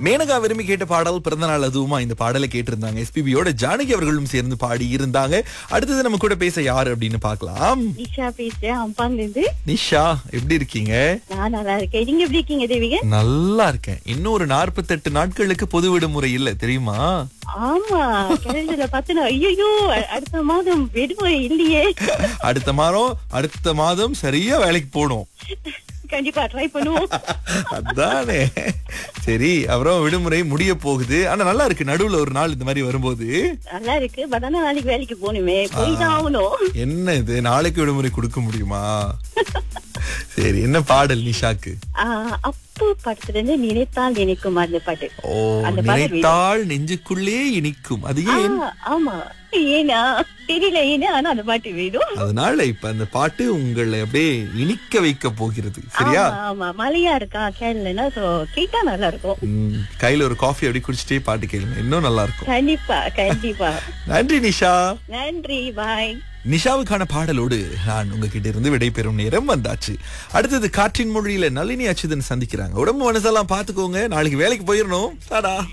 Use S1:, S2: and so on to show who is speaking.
S1: மேனகா விரும்பி கேட்ட பாடல் பிறந்த நாள் அதுவுமா இந்த பாடலை கேட்டிருந்தாங்க எஸ்பிபியோட ஜானகி அவர்களும் சேர்ந்து பாடி இருந்தாங்க அடுத்தது நம்ம கூட பேச யாரு அப்படின்னு பார்க்கலாம்
S2: நிஷா பேசுறேன் அம்பாங்க இருந்து
S1: நிஷா எப்படி இருக்கீங்க
S2: நான் நல்லா இருக்கேன் நீங்க எப்படி இருக்கீங்க தேவிக
S1: நல்லா இருக்கேன் இன்னும் ஒரு நாற்பத்தெட்டு நாட்களுக்கு பொது விடுமுறை இல்ல தெரியுமா
S2: ஆமா கேலண்டர்ல பார்த்தா ஐயோ அடுத்த மாதம் விடுமுறை இல்லையே
S1: அடுத்த மாதம் அடுத்த மாதம் சரியா வேலைக்கு போகணும்
S2: கண்டிப்பா ட்ரை பண்ணுவோம்
S1: அதானே சரி அப்புறம் விடுமுறை முடிய போகுது ஆனா நல்லா இருக்கு நடுவுல ஒரு நாள் இந்த மாதிரி வரும்போது
S2: நல்லா இருக்கு பட் ஆனா நாளைக்கு வேலைக்கு போகணுமே போய் தான் ஆகணும்
S1: என்ன இது நாளைக்கு விடுமுறை கொடுக்க முடியுமா சரி என்ன பாடல் நிஷாக்கு
S2: ஆஹ் அப்பு படத்துல இருந்து நினைத்தால் நினைக்கும் அந்த பாட்டு
S1: ஓ
S2: அந்த பாடல்
S1: நினைத்தால் நெஞ்சுக்குள்ளே இனிக்கும் அது ஏன்
S2: ஆஹ், ஆமா ஏனா தெரியல ஏன்னா ஆனா அந்த பாட்டு வேணும்
S1: அதனால இப்ப அந்த பாட்டு உங்களை அப்படியே இனிக்க வைக்க போகிறது சரியா
S2: ஆமா, ஆமா மழையா இருக்கா கேரளனா சோ கேட்டா நல்லா இருக்கும்
S1: ம், கையில ஒரு காஃபி அப்படி குடிச்சிட்டே பாட்டு கேளுங்க இன்னும் நல்லா இருக்கும்
S2: கண்டிப்பா கண்டிப்பா
S1: நன்றி நிஷா
S2: நன்றி பாய்
S1: நிஷாவுக்கான பாடலோடு நான் உங்ககிட்ட இருந்து விடைபெறும் நேரம் வந்தாச்சு அடுத்தது காற்றின் மொழியில நளினி அச்சுதன் சந்திக்கிறாங்க உடம்பு மனசெல்லாம் பாத்துக்கோங்க நாளைக்கு வேலைக்கு போயிடணும் டாடா